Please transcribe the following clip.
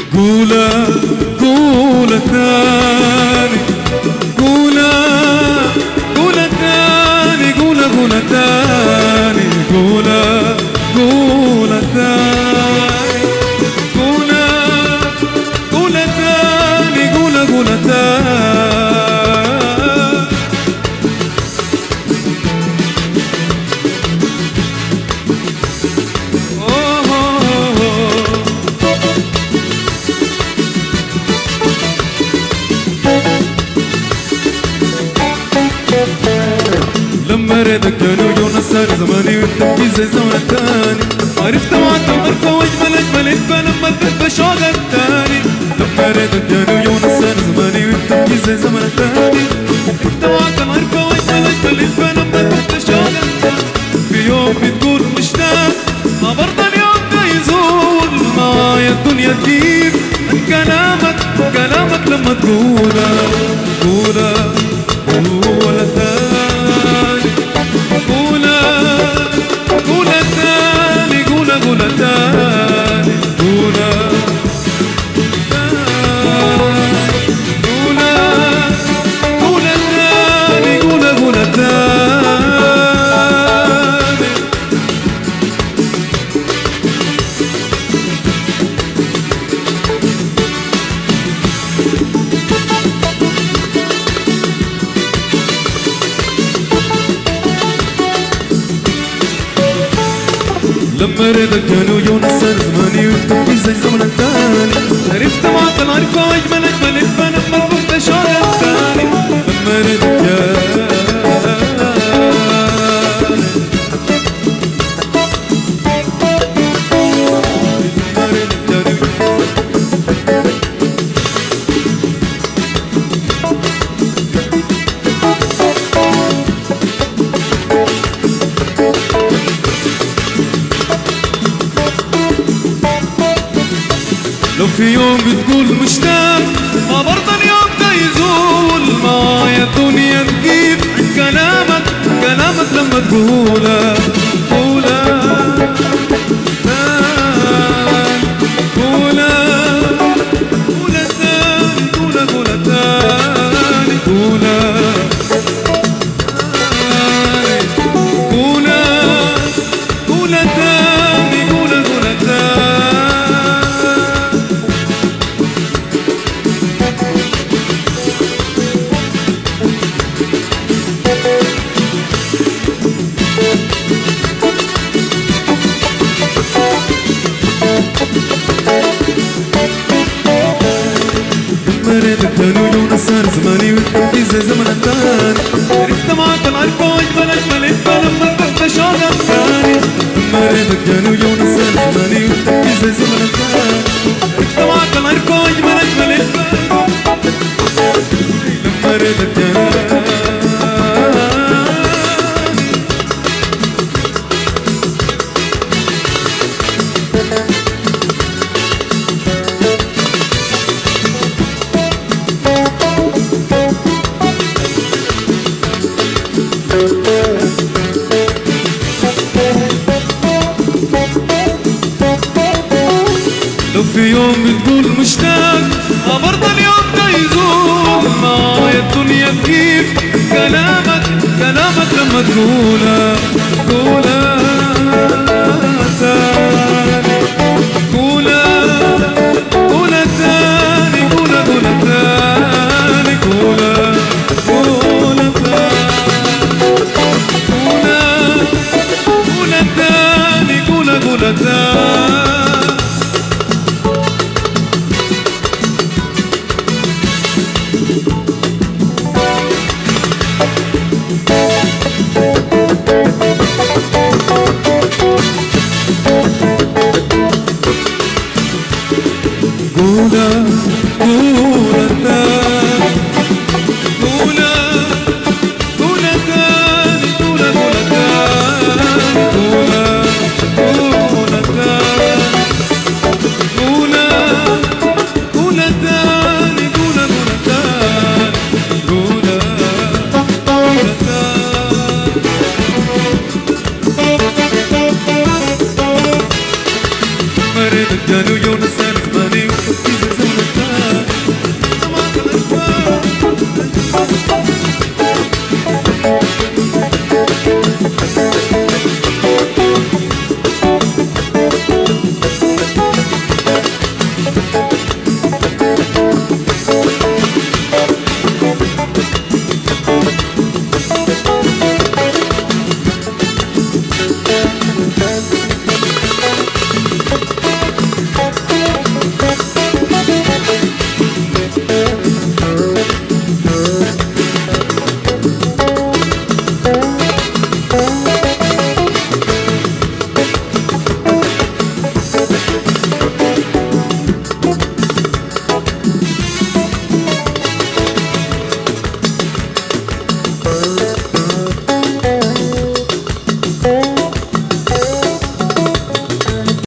قولا قولا ثاني قولا قولا ثاني قولا قولا ثاني قولا قولا ثاني قولا قولا ثاني قولا قولا ثاني لما ريدك كانوا يونا صار زماني والتفكير زي زمن الثاني عرفت وعدت وعرفة واجمل اجمل انت لما تحب شوق الثاني لما ريدك كانوا يونا صار زماني والتفكير زي زمن الثاني عرفت وعدت وعرفة واجمل اجمل انت لما تحب شوق الثاني في يوم بتقول مشتاق ما برضى اليوم ده يزول معايا الدنيا تجيب كلامك كلامك لما تقولها تقولها تقولها ثاني قولا قولا ثاني قولا قولا ثاني قولا قولا قولا ثاني قولا قولا ثاني لما ريدك كانوا يوم السنة زماني والتفكير زي زمن الثاني عرفت معك العرفة واجمل اجمل الفن لما كنت شعر الثاني لما ريدك كان لو في يوم بتقول مشتاق ما برضى اليوم ده يزول معايا الدنيا تجيب كلامك كلامك لما تقوله قوله ثاني قوله قوله ثاني قوله قوله ثاني قوله ثاني قوله قوله ثاني قوله قوله ثاني مريتك كانوا يونا صار زماني والتوقيت زي زمن الثاني عرفت معك العرفة واجمل اجمل انت لما كنت شوق الثاني مريتك كانوا يونا صار زماني والتوقيت زي زمن الثاني عرفت معك العرفة واجمل اجمل انت لما ريتك كانوا لو في يوم بتقول مشتاق ما برضى اليوم ده يزول معايا الدنيا تجيب كلامك كلامك لما تقوله قوله ثاني قوله قوله ثاني قوله قوله ثاني قوله قوله ثاني قوله قوله ثاني قوله قوله ثاني قولا قولا ثاني قولا قولا ثاني قولا قولا ثاني قولا قولا ثاني قولا قولا ثاني قولا قولا ثاني قولا قولا ثاني مريت الجنو